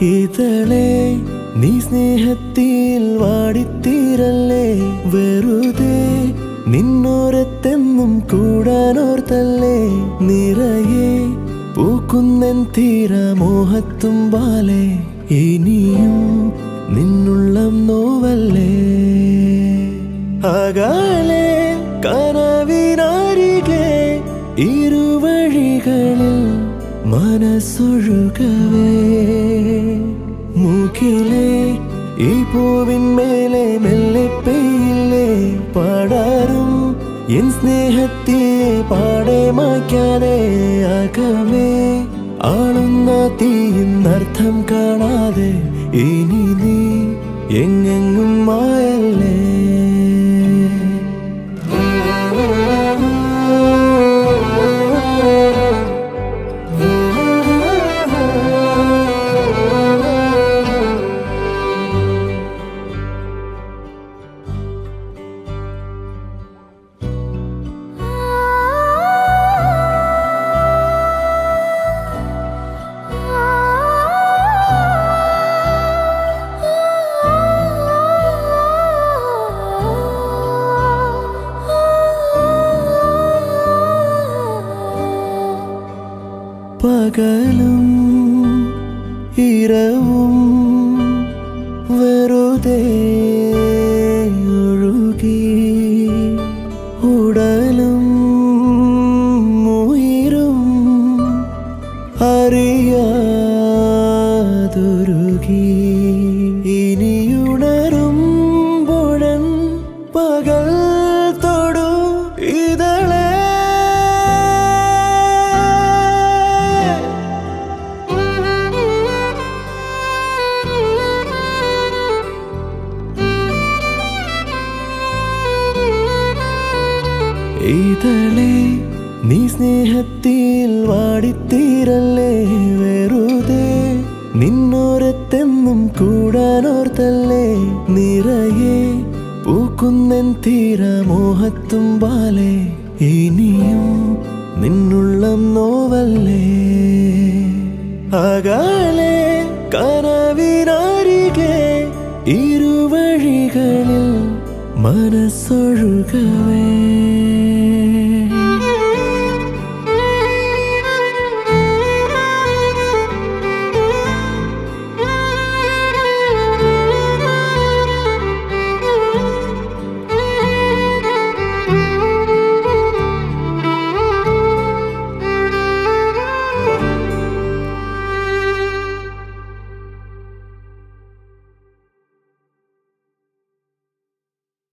ഇതളെ നീ സ്നേഹത്തിൽ വാടിത്തീരല്ലേ വെറുതെ നിന്നോരത്തെന്നും കൂടാനോർത്തല്ലേ നിറയെ പൂക്കുന്നൻ തീര മോഹത്തുമ്പാലെ ഇനിയും നിന്നുള്ളം നോവല്ലേ അകാലെ കനവിനരികെ ഇരുവഴികളിൽ മനസ്സൊഴുകവേ മൂക്കിലെ ഈ പൂവിന്മേലെ മെല്ലെ പെയ്യില്ലേ പാടാറും എൻ സ്നേഹത്തെ പാടെ മായ്ക്കാതെ അകമേ ആളുന്ന തീയിന്നർത്ഥം കാണാതെ ഇനി നീ എങ്ങെങ്ങും മായല്ലേ പകലും ഇരവും വെറുതെ ഒഴുകി ഉടലും ഉയരും അറിയാതൊരുകി ഇനിയുണരുമ്പോഴൻ പകൽ തൊടു ഇതളേ ഇതളെ നീ സ്നേഹത്തിൽ വാടിത്തീരല്ലേ വെറുതെ നിന്നോരത്തെന്നും കൂടാനോർത്തല്ലേ നിറയെ പൂക്കുന്നൻ തീര മോഹത്തുമ്പാലെ ഇനിയും നിന്നുള്ളം നോവല്ലേ അകാലെ കനവിനരികെ ഇരുവഴികളിൽ മനസ്സൊഴുകവേ